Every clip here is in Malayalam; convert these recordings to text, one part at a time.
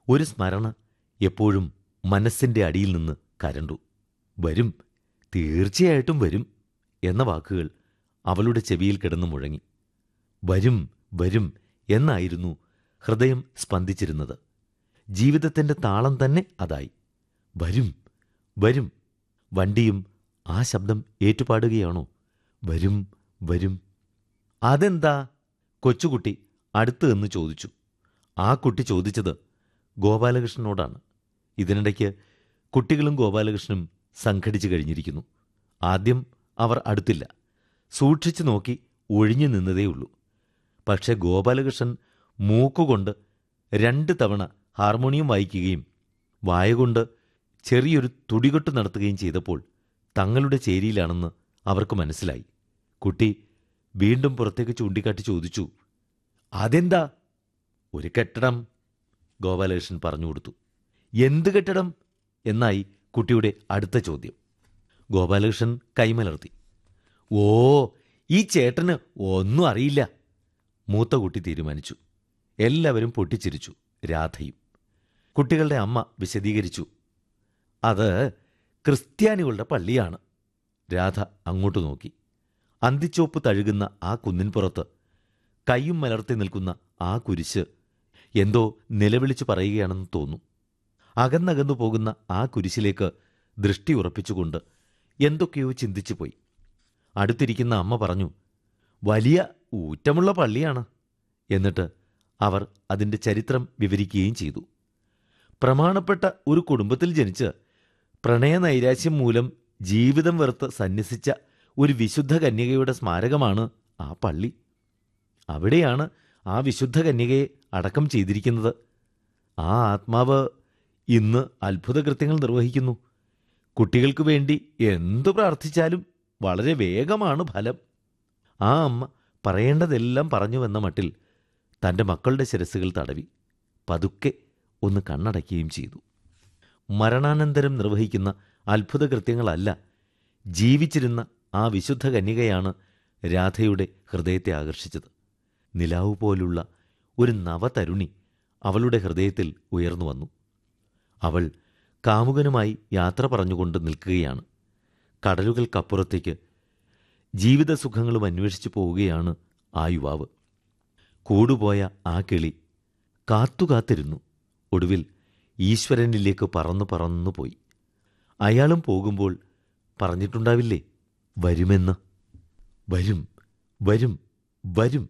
ഒരു സ്മരണ എപ്പോഴും മനസ്സിന്റെ അടിയിൽ നിന്ന് കരണ്ടു വരും തീർച്ചയായിട്ടും വരും എന്ന വാക്കുകൾ അവളുടെ ചെവിയിൽ കിടന്നു മുഴങ്ങി വരും വരും എന്നായിരുന്നു ഹൃദയം സ്പന്ദിച്ചിരുന്നത് ജീവിതത്തിന്റെ താളം തന്നെ അതായി വരും വരും വണ്ടിയും ആ ശബ്ദം ഏറ്റുപാടുകയാണോ വരും വരും അതെന്താ കൊച്ചുകുട്ടി അടുത്ത് എന്ന് ചോദിച്ചു ആ കുട്ടി ചോദിച്ചത് ഗോപാലകൃഷ്ണനോടാണ് ഇതിനിടയ്ക്ക് കുട്ടികളും ഗോപാലകൃഷ്ണനും സംഘടിച്ചു കഴിഞ്ഞിരിക്കുന്നു ആദ്യം അവർ അടുത്തില്ല സൂക്ഷിച്ചു നോക്കി ഒഴിഞ്ഞു നിന്നതേയുള്ളൂ പക്ഷെ ഗോപാലകൃഷ്ണൻ മൂക്കുകൊണ്ട് രണ്ട് തവണ ഹാർമോണിയം വായിക്കുകയും വായകൊണ്ട് ചെറിയൊരു തുടികൊട്ട് നടത്തുകയും ചെയ്തപ്പോൾ തങ്ങളുടെ ചേരിയിലാണെന്ന് അവർക്ക് മനസ്സിലായി കുട്ടി വീണ്ടും പുറത്തേക്ക് ചൂണ്ടിക്കാട്ടി ചോദിച്ചു അതെന്താ ഒരു കെട്ടിടം ഗോപാലകൃഷ്ണൻ പറഞ്ഞു കൊടുത്തു എന്ത് കെട്ടിടം എന്നായി കുട്ടിയുടെ അടുത്ത ചോദ്യം ഗോപാലകൃഷ്ണൻ കൈമലർത്തി ഓ ഈ ചേട്ടന് ഒന്നും അറിയില്ല മൂത്ത കുട്ടി തീരുമാനിച്ചു എല്ലാവരും പൊട്ടിച്ചിരിച്ചു രാധയും കുട്ടികളുടെ അമ്മ വിശദീകരിച്ചു അത് ക്രിസ്ത്യാനികളുടെ പള്ളിയാണ് രാധ അങ്ങോട്ട് നോക്കി അന്തിച്ചോപ്പ് തഴുകുന്ന ആ കുന്നിൻപുറത്ത് കൈയും മലർത്തി നിൽക്കുന്ന ആ കുരിശ് എന്തോ നിലവിളിച്ചു പറയുകയാണെന്ന് തോന്നും അകന്നകന്നു പോകുന്ന ആ കുരിശിലേക്ക് ദൃഷ്ടി ഉറപ്പിച്ചുകൊണ്ട് എന്തൊക്കെയോ ചിന്തിച്ചു പോയി അടുത്തിരിക്കുന്ന അമ്മ പറഞ്ഞു വലിയ ഊറ്റമുള്ള പള്ളിയാണ് എന്നിട്ട് അവർ അതിൻ്റെ ചരിത്രം വിവരിക്കുകയും ചെയ്തു പ്രമാണപ്പെട്ട ഒരു കുടുംബത്തിൽ ജനിച്ച് പ്രണയനൈരാശ്യം മൂലം ജീവിതം വെറുത്ത് സന്യസിച്ച ഒരു വിശുദ്ധ കന്യകയുടെ സ്മാരകമാണ് ആ പള്ളി അവിടെയാണ് ആ വിശുദ്ധ കന്യകയെ അടക്കം ചെയ്തിരിക്കുന്നത് ആ ആത്മാവ് ഇന്ന് അത്ഭുത കൃത്യങ്ങൾ നിർവഹിക്കുന്നു കുട്ടികൾക്ക് വേണ്ടി എന്തു പ്രാർത്ഥിച്ചാലും വളരെ വേഗമാണ് ഫലം ആ അമ്മ പറയേണ്ടതെല്ലാം പറഞ്ഞുവെന്ന മട്ടിൽ തൻ്റെ മക്കളുടെ ശിരസ്സുകൾ തടവി പതുക്കെ ഒന്ന് കണ്ണടയ്ക്കുകയും ചെയ്തു മരണാനന്തരം നിർവഹിക്കുന്ന അത്ഭുത കൃത്യങ്ങളല്ല ജീവിച്ചിരുന്ന ആ വിശുദ്ധ കന്യകയാണ് രാധയുടെ ഹൃദയത്തെ ആകർഷിച്ചത് നിലാവ് പോലുള്ള ഒരു നവതരുണി അവളുടെ ഹൃദയത്തിൽ ഉയർന്നു വന്നു അവൾ കാമുകനുമായി യാത്ര പറഞ്ഞുകൊണ്ട് നിൽക്കുകയാണ് കടലുകൾക്കപ്പുറത്തേക്ക് ജീവിതസുഖങ്ങളും അന്വേഷിച്ചു പോവുകയാണ് ആ യുവാവ് കൂടുപോയ ആ കിളി കാത്തുകാത്തിരുന്നു ഒടുവിൽ ഈശ്വരനിലേക്ക് പറന്നു പറന്നു പോയി അയാളും പോകുമ്പോൾ പറഞ്ഞിട്ടുണ്ടാവില്ലേ വരുമെന്ന് വരും വരും വരും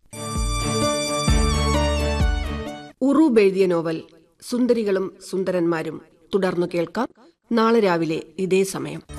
ഉറൂബ് എഴുതിയ നോവൽ സുന്ദരികളും സുന്ദരന്മാരും തുടർന്നു കേൾക്കാം നാളെ രാവിലെ ഇതേ സമയം